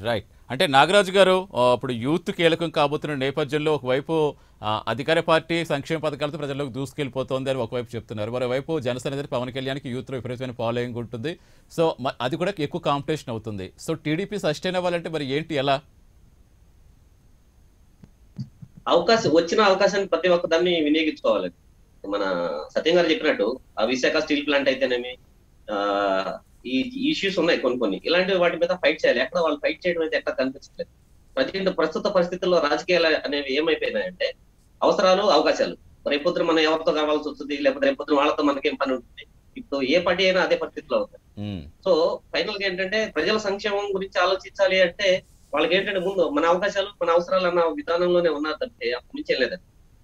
Right అంటే నాగరాజు గారు ఆ, ఇప్పుడు యూత్ కీలకం కాబోతున్న నేపథ్యంలో ఒకవైపు ఆ, అధికార పార్టీ సంక్షేమ పథకాలతో ప్రజల్లోకి దూసుకెళ్ళిపోతోంది అని ఒకవైపు చెప్తున్నారు మరోవైపు జనసేన అనేది పవన్ కళ్యాణ్కి యూత్లో విపరీతమైన ఫాలోయింగ్ ఉంటుంది సో మ- అది కూడా ఎక్కువ కాంపిటీషన్ అవుతుంది సో టీడీపీ సస్టైన్ అవ్వాలంటే మరి ఏంటి ఎలా అవకాశం వచ్చిన అవకాశాన్ని ప్రతి ఒక్క దాన్ని వినియోగించుకోవాలి మన సత్యం గారు చెప్పినట్టు ఆ విశాఖ స్టీల్ ప్లాంట్ అయితేనేమి ఆ ఈ ఇష్యూస్ ఉన్నాయి కొన్ని కొన్ని ఇలాంటి వాటి మీద ఫైట్ చేయాలి ఎక్కడ వాళ్ళు ఫైట్ చేయడం అయితే ఎక్కడ కనిపించట్లేదు ప్రజెంట్ ప్రస్తుత పరిస్థితుల్లో రాజకీయాలు అనేవి ఏమైపోయినాయంటే అవసరాలు అవకాశాలు రేపొద్దున మనం ఎవరితో కావాల్సి వస్తుంది లేకపోతే రేపొద్దున వాళ్ళతో మనకేం పని ఉంటుంది ఇప్పుడు ఏ పార్టీ అయినా అదే పరిస్థితిలో ఉంది ఉమ్, సో ఫైనల్ గా ఏంటంటే ప్రజల సంక్షేమం గురించి ఆలోచించాలి అంటే వాళ్ళకి ఏంటంటే ముందు మన అవకాశాలు మన అవసరాలు అన్న విధానంలోనే ఉన్నారు తప్పితే అప్పటి నుంచి లేదండి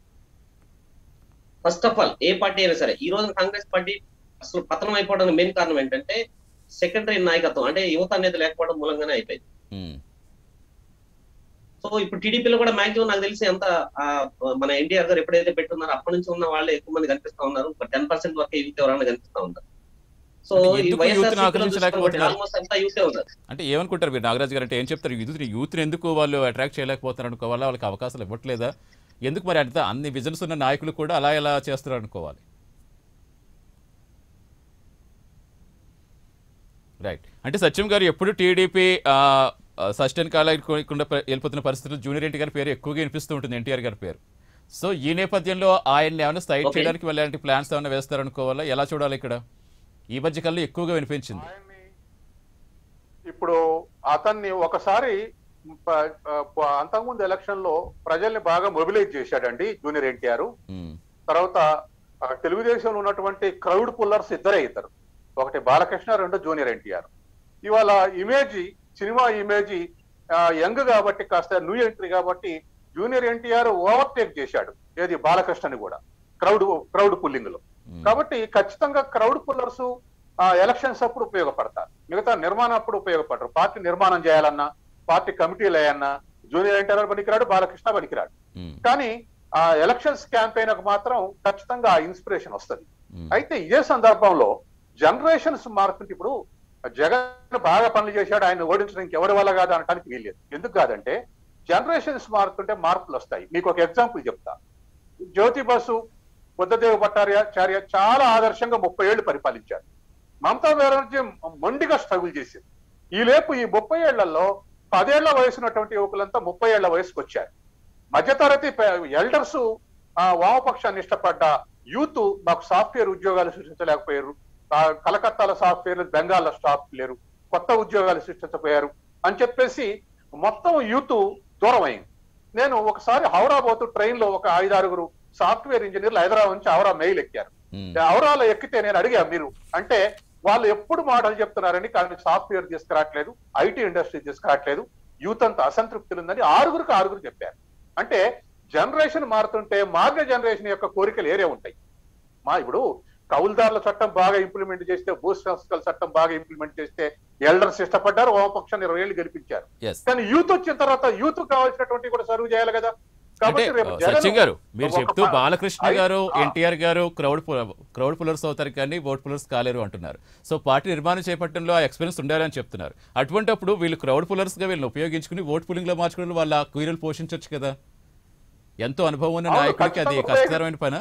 ఫస్ట్ ఆఫ్ ఆల్ ఏ పార్టీ అయినా సరే ఈ రోజు కాంగ్రెస్ పార్టీ అసలు పతనం అయిపోవడానికి మెయిన్ కారణం ఏంటంటే సెకండరీ నాయకత్వం అంటే యువత అనేది లేకపోవడం మూలంగానే అయిపోయింది ఉమ్, సో ఇప్పుడు టీడీపీలో కూడా మాక్సిమం నాకు తెలిసి ఎంత ఆ, మన ఎన్టీఆర్ గారు ఎప్పుడైతే పెట్టున్నారో అప్పటి నుంచి ఉన్న వాళ్ళే ఎక్కువ మంది కనిపిస్తా ఉన్నారు ఒక టెన్ పర్సెంట్ వరకు యూత్ ఎవరైనా కనిపిస్తా ఉన్నారు సో అంటే ఈ ఎందుకు వైఎస్ఆర్ యూత్ని ఆకర్షించలేకపోతున్నారు? ఆల్మోస్ట్ అంతా యూతే ఉన్నారు అంటే ఏమనుకుంటారు మీరు నాగరాజు గారు అంటే ఏం చెప్తారు యూత్ యూత్ని ఎందుకు వాళ్ళు అట్రాక్ట్ చేయలేకపోతున్నారు అనుకోవాలా వాళ్ళకి అవకాశాలు ఇవ్వట్లేదా ఎందుకు మరి అంత అన్ని విజన్స్ ఉన్న నాయకులు కూడా అలా ఎలా చేస్తున్నారు అనుకోవాలి రైట్ అంటే సత్యం గారు ఎప్పుడు టీడీపీ సస్టైన్ కాలేకుండా వెళ్ళిపోతున్న పరిస్థితుల్లో జూనియర్ ఎన్టీ గారి పేరు ఎక్కువగా వినిపిస్తూ ఉంటుంది ఎన్టీఆర్ గారి పేరు సో ఈ నేపథ్యంలో ఆయన్ని ఏమైనా సైడ్ Okay. చేయడానికి ఇలాంటి ప్లాన్స్ ఏమైనా వేస్తారనుకోవాలా ఎలా చూడాలి ఇక్కడ ఈ మధ్య కాలంలో ఎక్కువగా వినిపించింది ఆయన్ని ఇప్పుడు అతన్ని ఒకసారి ప- ప- అంతకుముందు ఎలక్షన్ లో ప్రజల్ని బాగా మొబిలైజ్ చేశాడండి జూనియర్ ఎన్టీఆర్ ఉమ్, తర్వాత ఆ, తెలుగుదేశంలో ఉన్నటువంటి క్రౌడ్ పుల్లర్స్ ఇద్దరే ఇద్దరు ఒకటి బాలకృష్ణ రెండు జూనియర్ ఎన్టీఆర్ ఇవాళ ఇమేజ్ సినిమా ఇమేజ్ యంగ్ కాబట్టి కాస్త న్యూ ఎంట్రీ కాబట్టి జూనియర్ ఎన్టీఆర్ ఓవర్టేక్ చేశాడు ఏది బాలకృష్ణని కూడా క్రౌడ్ క్రౌడ్ పుల్లింగ్ లో ఉమ్. కాబట్టి ఖచ్చితంగా క్రౌడ్ పుల్లర్స్ ఎలక్షన్స్ అప్పుడు ఉపయోగపడతారు మిగతా నిర్మాణం అప్పుడు ఉపయోగపడరు పార్టీ నిర్మాణం చేయాలన్నా పార్టీ కమిటీలు అయ్యన్నా జూనియర్ ఎన్టీఆర్ పనికిరాడు బాలకృష్ణ పనికిరాడు ఉమ్, కానీ ఆ ఎలక్షన్స్ క్యాంపెయిన్ మాత్రం ఖచ్చితంగా ఆ ఇన్స్పిరేషన్ వస్తుంది ఉమ్. అయితే ఇదే సందర్భంలో జనరేషన్స్ మారుతుంటే ఇప్పుడు జగన్ బాగా పనులు చేశాడు ఆయన ఓడించడం ఇంకెవరి వల్ల కాదు అనడానికి వీల్లేదు ఎందుకు కాదంటే జనరేషన్స్ మారుతుంటే మార్పులు వస్తాయి మీకు ఒక ఎగ్జాంపుల్ చెప్తా జ్యోతి బసు బుద్ధదేవ భట్టాచార్య చాలా ఆదర్శంగా ముప్పై ఏళ్ళు పరిపాలించారు మమతా బెనర్జీ మొండిగా స్ట్రగుల్ చేసింది ఈ లేపు ఈ ముప్పై ఏళ్లలో పదేళ్ల వయసున్నటువంటి యువకులంతా ముప్పై ఏళ్ల వయసుకు వచ్చారు మధ్యతరగతి ఎల్డర్స్ వామపక్షాన్ని ఇష్టపడ్డ యూత్ మాకు సాఫ్ట్వేర్ ఉద్యోగాలు సృష్టించలేకపోయారు ఆ, కలకత్తాలో సాఫ్ట్వేర్ బెంగాల్లో స్టాఫ్ లేరు కొత్త ఉద్యోగాలు సృష్టించకపోయారు అని చెప్పేసి మొత్తం యూత్ దూరం అయింది నేను ఒకసారి హౌరా పోతూ ట్రైన్ లో ఒక ఐదారుగురు సాఫ్ట్వేర్ ఇంజనీర్లు హైదరాబాద్ నుంచి హౌరా మెయిల్ ఎక్కారు ఉమ్. ఔరాలో ఎక్కితే నేను అడిగా మీరు అంటే వాళ్ళు ఎప్పుడు మాటలు చెప్తున్నారని కానీ సాఫ్ట్వేర్ తీసుకురావట్లేదు ఐటీ ఇండస్ట్రీ తీసుకురావట్లేదు యూత్ అంతా అసంతృప్తులు ఉందని ఆరుగురికి ఆరుగురు చెప్పారు అంటే జనరేషన్ మారుతుంటే మారిన జనరేషన్ యొక్క కోరికలు ఏరే ఉంటాయి మా ఇప్పుడు కౌలుదారుల చట్టం బాగా ఇంప్లిమెంట్ చేస్తే భూ సంస్కరణ చట్టం బాగా ఇంప్లిమెంట్ చేస్తే ఎల్డర్స్ ఇష్టపడ్డారు వామపక్షాన్ని ఇరవై ఏళ్ళు గెలిపించారు Yes. కానీ యూత్ వచ్చిన తర్వాత యూత్ కావాల్సినటువంటి కూడా సర్వ్ చేయాలి కదా అంటే కాబట్టి రేపు ఆ, సత్యం గారు మీరు ఒక చెప్తూ ప- బాలకృష్ణ ఐ- గారు ఆ. ఎన్టీఆర్ గారు క్రౌడ్ పు- క్రౌడ్ పులర్స్ అవుతారు కానీ ఓట్ పులర్స్ కాలేరు అంటున్నారు సో పార్టీ నిర్మాణం చేపట్టడంలో ఆ ఎక్స్పీరియన్స్ ఉండాలని చెప్తున్నారు అటువంటప్పుడు వీళ్ళు క్రౌడ్ పులర్స్ గా వీళ్ళని ఉపయోగించుకుని ఓట్ పులింగ్ లో మార్చుకుని వాళ్ళ క్యూరీలు పోషించవచ్చు కదా ఎంతో అనుభవం ఉన్న అవును, నాయకుడికి అది ఖచ్చితంగా కష్టతరమైన పని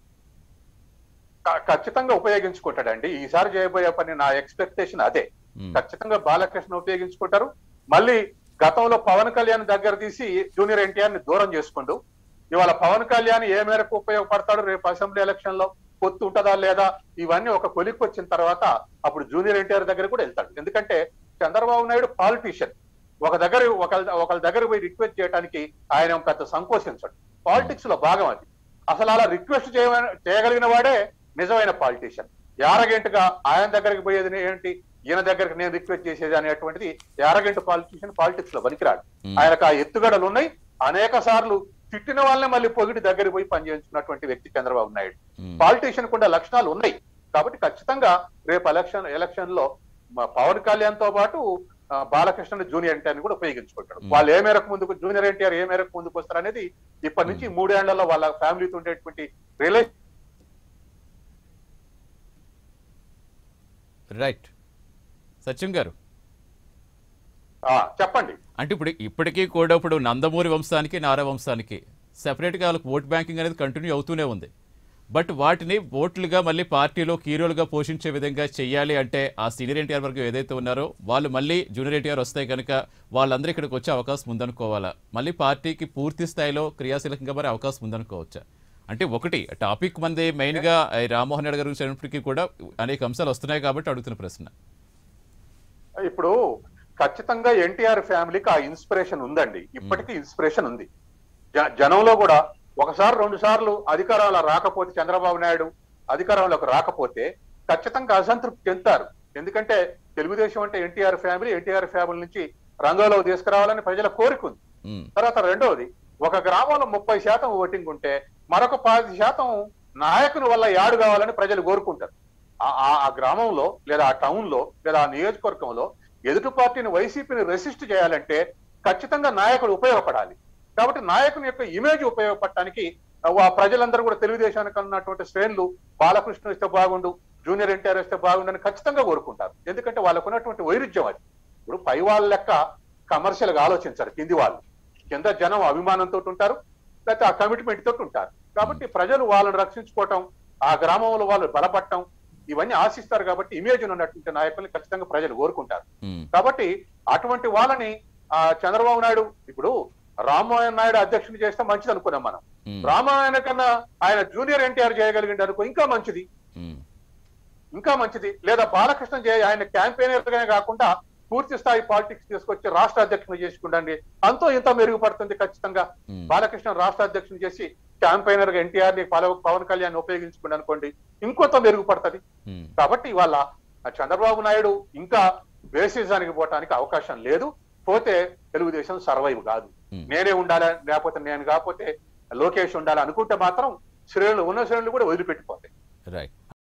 క- ఖచ్చితంగా ఉపయోగించుకుంటాడండి ఈసారి చేయబోయే పని నా ఎక్స్పెక్టేషన్ అదే ఖచ్చితంగా బాలకృష్ణ ఉపయోగించుకుంటారు మళ్ళీ గతంలో పవన్ కళ్యాణ్ దగ్గర తీసి జూనియర్ ఎన్టీఆర్ ని దూరం చేసుకుంటూ ఇవాళ పవన్ కళ్యాణ్ ఏ మేరకు ఉపయోగపడతాడు రేపు అసెంబ్లీ ఎలక్షన్ లో పొత్తు ఉంటుందా లేదా ఇవన్నీ ఒక కొలిక్కి వచ్చిన తర్వాత అప్పుడు జూనియర్ ఎన్టీఆర్ దగ్గర కూడా వెళ్తాడు ఎందుకంటే చంద్రబాబు నాయుడు పాలిటీషియన్ ఒక దగ్గర ఒక ఒకళ్ళ దగ్గర పోయి రిక్వెస్ట్ చేయడానికి ఆయన పెద్ద సంకోచించడు పాలిటిక్స్ లో భాగం అది అసలు అలా రిక్వెస్ట్ చేయ చేయగలిగిన వాడే నిజమైన పాలిటీషియన్ యారగెంట్ గా ఆయన దగ్గరికి పోయేది ఏంటి ఈయన దగ్గరికి నేను రిక్వెస్ట్ చేసేది అనేటువంటిది యారగెంట్ పాలిటీషియన్ పాలిటిక్స్ లో పనికిరాడు Hmm. ఆయనకు ఆ ఎత్తుగడలు ఉన్నాయి అనేక సార్లు తిట్టిన వాళ్ళనే మళ్ళీ పొగిడి దగ్గరికి పోయి పనిచేస్తున్నటువంటి వ్యక్తి చంద్రబాబు నాయుడు పాలిటీషియన్ కూడా లక్షణాలు ఉన్నాయి కాబట్టి ఖచ్చితంగా రేపు ఎలక్షన్ ఎలక్షన్ లో మా పవన్ కళ్యాణ్ తో పాటు ఆ, బాలకృష్ణ జూనియర్ ఎన్టీఆర్ కూడా ఉపయోగించుకుంటాడు Hmm. వాళ్ళు ఏ మేరకు ముందుకు జూనియర్ ఎన్టీఆర్ ఏ మేరకు ముందుకు వస్తారు అనేది ఇప్పటి నుంచి మూడేళ్లలో వాళ్ళ ఫ్యామిలీతో ఉండేటువంటి రిలేషన్ రైట్ సత్యం గారు ఆ, చెప్పండి అంటే ఇప్పుడు ఇప్పటికీ కూడా ఇప్పుడు నందమూరి వంశానికి నారా వంశానికి సెపరేట్గా వాళ్ళకి ఓట్ బ్యాంకింగ్ అనేది కంటిన్యూ అవుతూనే ఉంది బట్ వాటిని ఓట్లుగా మళ్ళీ పార్టీలో హీరోలుగా పోషించే విధంగా చెయ్యాలి అంటే ఆ సీనియర్ ఎన్టీఆర్ వర్గం ఏదైతే ఉన్నారో వాళ్ళు మళ్ళీ జూనియర్ ఎన్టీఆర్ వస్తే కనుక వాళ్ళందరూ ఇక్కడికి వచ్చే అవకాశం ఉందనుకోవాలా మళ్ళీ పార్టీకి పూర్తి స్థాయిలో క్రియాశీలకంగా మరి అవకాశం ఉందనుకోవచ్చా అంటే ఒకటి టాపిక్ మంది మెయిన్గా ఈ రామ్మోహన్ రెడ్డి గారి గురించి అయినప్పటికీ కూడా అనేక అంశాలు వస్తున్నాయి కాబట్టి అడుగుతున్న ప్రశ్న ఇప్పుడు ఖచ్చితంగా ఎన్టీఆర్ ఫ్యామిలీకి ఆ ఇన్స్పిరేషన్ ఉందండి ఇప్పటికీ ఇన్స్పిరేషన్ ఉంది జ- జనంలో కూడా ఒకసారి రెండు సార్లు అధికారంలో రాకపోతే చంద్రబాబు నాయుడు అధికారంలోకి రాకపోతే ఖచ్చితంగా అసంతృప్తి చెందుతారు ఎందుకంటే తెలుగుదేశం అంటే ఎన్టీఆర్ ఫ్యామిలీ ఎన్టీఆర్ ఫ్యామిలీ నుంచి రంగంలోకి తీసుకురావాలని ప్రజల కోరిక ఉంది ఉమ్, తర్వాత రెండవది ఒక గ్రామంలో ముప్పై శాతం ఓటింగ్ ఉంటే మరొక పది శాతం నాయకుని వల్ల యాడు కావాలని ప్రజలు కోరుకుంటారు ఆ- ఆ- ఆ గ్రామంలో లేదా ఆ టౌన్ లో లేదా ఆ నియోజకవర్గంలో ఎదుటి పార్టీని వైసీపీని రెసిస్ట్ చేయాలంటే ఖచ్చితంగా నాయకుడు ఉపయోగపడాలి కాబట్టి నాయకుని యొక్క ఇమేజ్ ఉపయోగపడటానికి ఆ ప్రజలందరూ కూడా తెలుగుదేశానికి ఉన్నటువంటి శ్రేణులు బాలకృష్ణ వస్తే బాగుండు జూనియర్ ఎన్టీఆర్ వస్తే బాగుండని ఖచ్చితంగా కోరుకుంటారు ఎందుకంటే వాళ్ళకు ఉన్నటువంటి వైరుధ్యం అది ఇప్పుడు పై వాళ్ళ లెక్క కమర్షియల్ గా ఆలోచించారు కింది వాళ్ళు కింద జనం అభిమానంతో ఉంటారు లేకపోతే ఆ కమిట్మెంట్ తోటి ఉంటారు కాబట్టి ప్రజలు వాళ్ళని రక్షించుకోవటం ఆ గ్రామంలో వాళ్ళు బలపడటం ఇవన్నీ ఆశిస్తారు కాబట్టి ఇమేజ్ ఉన్నటువంటి నాయకుల్ని ఖచ్చితంగా ప్రజలు కోరుకుంటారు ఉమ్, కాబట్టి అటువంటి వాళ్ళని ఆ చంద్రబాబు నాయుడు ఇప్పుడు రామ్మోహన్ నాయుడు అధ్యక్షుని చేస్తే మంచిది అనుకున్నాం మనం ఉమ్, రామాయణ కన్నా ఆయన జూనియర్ ఎన్టీఆర్ చేయగలిగింది అనుకో ఇంకా మంచిది ఉమ్, ఇంకా మంచిది లేదా బాలకృష్ణ చేయ ఆయన క్యాంపెయినర్ గానే కాకుండా పూర్తి స్థాయి పాలిటిక్స్ తీసుకొచ్చి రాష్ట్ర అధ్యక్షుని చేసుకుండండి అంతో ఇంత మెరుగుపడుతుంది ఖచ్చితంగా ఉమ్. బాలకృష్ణ రాష్ట్ర అధ్యక్షుని చేసి క్యాంపెయినర్ గా ఎన్టీఆర్ ని పల- పవన్ కళ్యాణ్ ఉపయోగించుకోండి అనుకోండి ఇంకొంత మెరుగుపడుతుంది ఉమ్. కాబట్టి ఇవాళ ఆ చంద్రబాబు నాయుడు ఇంకా బేసిజానికి పోవటానికి అవకాశం లేదు పోతే తెలుగుదేశం సర్వైవ్ కాదు Hmm. నేనే ఉండాలి లేకపోతే నేను కాకపోతే లోకేష్ ఉండాలి అనుకుంటే మాత్రం శ్రేణులు ఉన్న శ్రేణులు కూడా వదిలిపెట్టిపోతాయి రైట్